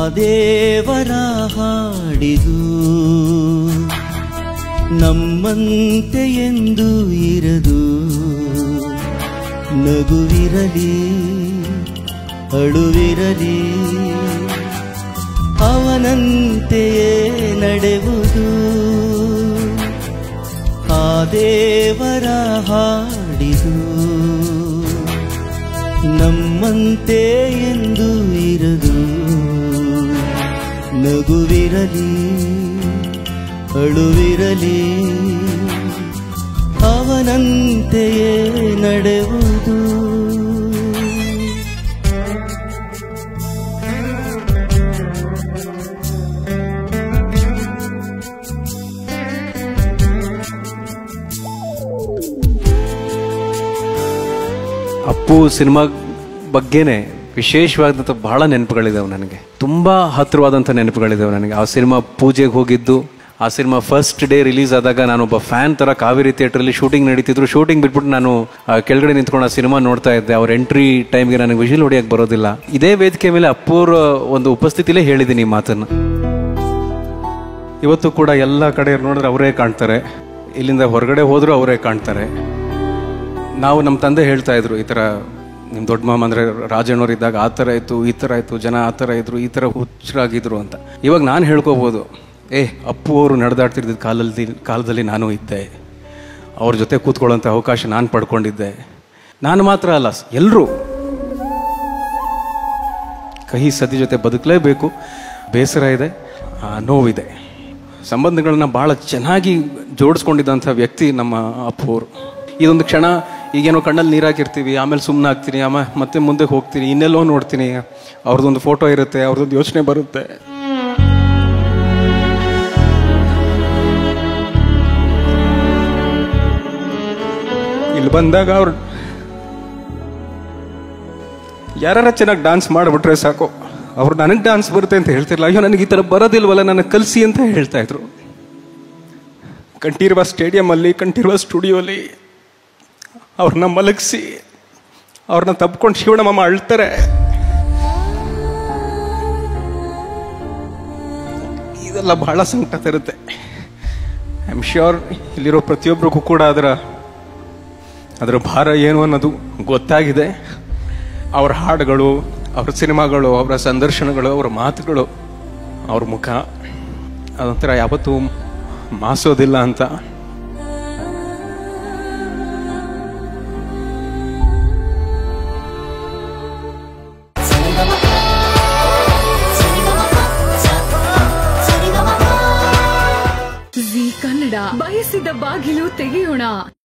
ದೇವರ ಹಾಡಿದು ನಮ್ಮಂತೆ ಎಂದು ಇರದು ನಗುವಿರಲಿ ಅಳುವಿರಲಿ ಅವನಂತೆಯೇ ನಡೆವುದು ಆ ದೇವರ ಹಾಡಿದು ನಮ್ಮಂತೆ ಎಂದು ಇರದು ನಗುವಿರಲಿ ಅಳುವಿರಲಿ ಅವನಂತೆಯೇ ನಡೆವುದು ಅಪ್ಪು ಸಿನಿಮಾ ಬಗ್ಗೆನೆ ವಿಶೇಷವಾದಂಥ ಬಹಳ ನೆನಪುಗಳಿದಾವೆ ನನಗೆ ತುಂಬಾ ಹತ್ತಿರವಾದಂಥ ನೆನಪುಗಳಿದಾವೆ ನನಗೆ ಆ ಸಿನಿಮಾ ಪೂಜೆಗೆ ಹೋಗಿದ್ದು ಆ ಸಿನಿಮಾ ಫಸ್ಟ್ ಡೇ ರಿಲೀಸ್ ಆದಾಗ ನಾನೊಬ್ಬ ಫ್ಯಾನ್ ತರ ಕಾವೇರಿ ಥಿಯೇಟ್ರಲ್ಲಿ ಶೂಟಿಂಗ್ ನಡೀತಿದ್ರು ಶೂಟಿಂಗ್ ಬಿಟ್ಬಿಟ್ಟು ನಾನು ಆ, ಕೆಳಗಡೆ ನಿಂತ್ಕೊಂಡು ಆ ಸಿನಿಮಾ ನೋಡ್ತಾ ಇದ್ದೆ ಅವ್ರ ಎಂಟ್ರಿ ಟೈಮ್ಗೆ ನನಗೆ ವಿಷಲ್ ಹೊಡಿಯಕ್ಕೆ ಬರೋದಿಲ್ಲ ಇದೇ ವೇದಿಕೆ ಮೇಲೆ ಅಪ್ಪೂರ ಒಂದು ಉಪಸ್ಥಿತಿಲೇ ಹೇಳಿದ್ದೀನಿ ಈ ಮಾತನ್ನು ಇವತ್ತು ಕೂಡ ಎಲ್ಲ ಕಡೆ ನೋಡಿದ್ರೆ ಅವರೇ ಕಾಣ್ತಾರೆ ಇಲ್ಲಿಂದ ಹೊರಗಡೆ ಹೋದ್ರು ಅವರೇ ಕಾಣ್ತಾರೆ ನಾವು ನಮ್ಮ ತಂದೆ ಹೇಳ್ತಾ ಇದ್ರು ಈ ಥರ ನಿಮ್ಮ ದೊಡ್ಡ ಮಾಮ ಅಂದರೆ ರಾಜಣ್ಣವ್ರು ಇದ್ದಾಗ ಆ ಥರ ಇತ್ತು ಈ ಥರ ಇತ್ತು ಜನ ಆ ಥರ ಇದ್ರು ಈ ಥರ ಹುಚ್ಚರಾಗಿದ್ರು ಅಂತ ಇವಾಗ ನಾನು ಹೇಳ್ಕೋಬೋದು ಏ ಅಪ್ಪು ಅವರು ನಡೆದಾಡ್ತಿದ್ದ ಕಾಲದಲ್ಲಿ ಕಾಲದಲ್ಲಿ ನಾನು ಇದ್ದೆ ಅವ್ರ ಜೊತೆ ಕೂತ್ಕೊಳ್ಳೋಂಥ ಅವಕಾಶ ನಾನು ಪಡ್ಕೊಂಡಿದ್ದೆ ನಾನು ಮಾತ್ರ ಅಲ್ಲ ಎಲ್ಲರೂ ಕಹಿ ಸದಿ ಜೊತೆ ಬದುಕಲೇಬೇಕು ಬೇಸರ ಇದೆ ಆ, ನೋವಿದೆ ಸಂಬಂಧಗಳನ್ನ ಭಾಳ ಚೆನ್ನಾಗಿ ಜೋಡಿಸ್ಕೊಂಡಿದ್ದಂಥ ವ್ಯಕ್ತಿ ನಮ್ಮ ಅಪ್ಪು ಅವರು ಇದೊಂದು ಕ್ಷಣ ಈಗೇನೋ ಕಣ್ಣಲ್ಲಿ ನೀರು ಹಾಕಿರ್ತೀವಿ ಆಮೇಲೆ ಸುಮ್ಮನೆ ಆಗ್ತೀನಿ ಆಮೇಲೆ ಮತ್ತೆ ಮುಂದೆ ಹೋಗ್ತೀನಿ ಇನ್ನೆಲ್ಲೋ ನೋಡ್ತೀನಿ ಅವ್ರದ್ದೊಂದು ಫೋಟೋ ಇರುತ್ತೆ ಅವ್ರದ್ದೊಂದು ಯೋಚನೆ ಬರುತ್ತೆ ಇಲ್ಲಿ ಬಂದಾಗ ಅವ್ರು ಯಾರ ಚೆನ್ನಾಗಿ ಡಾನ್ಸ್ ಮಾಡಿಬಿಟ್ರೆ ಸಾಕು ಅವ್ರು ನನಗೆ ಡಾನ್ಸ್ ಬರುತ್ತೆ ಅಂತ ಹೇಳ್ತಿರ್ಲಿಲ್ಲ ಅಯ್ಯೋ ನನಗೆ ಈ ಥರ ಬರೋದಿಲ್ವಲ್ಲ ನನಗೆ ಕಲಿಸಿ ಅಂತ ಹೇಳ್ತಾ ಇದ್ರು ಕಂಠೀರುವ ಸ್ಟೇಡಿಯಮಲ್ಲಿ ಕಂಠೀರುವ ಸ್ಟುಡಿಯೋಲಿ ಅವ್ರನ್ನ ಮಲಗಿಸಿ ಅವ್ರನ್ನ ತಪ್ಕೊಂಡು ಶಿವಣ್ಣಮ್ಮ ಅಳ್ತಾರೆ ಇದೆಲ್ಲ ಬಹಳ ಸಂಕಟ ತರುತ್ತೆ ಐ ಆಮ್ ಶ್ಯೂರ್ ಇಲ್ಲಿರೋ ಪ್ರತಿಯೊಬ್ಬರಿಗೂ ಕೂಡ ಅದರ ಅದರ ಭಾರ ಏನು ಅನ್ನೋದು ಗೊತ್ತಾಗಿದೆ ಅವ್ರ ಹಾಡುಗಳು ಅವ್ರ ಸಿನಿಮಾಗಳು ಅವರ ಸಂದರ್ಶನಗಳು ಅವರ ಮಾತುಗಳು ಅವ್ರ ಮುಖ ಅದೊಂಥರ ಯಾವತ್ತೂ ಮಾಸೋದಿಲ್ಲ ಅಂತ ಜಿ ಕನ್ನಡ ಬಯಸಿದ ಬಾಗಿಲು ತೆಗೆಯೋಣ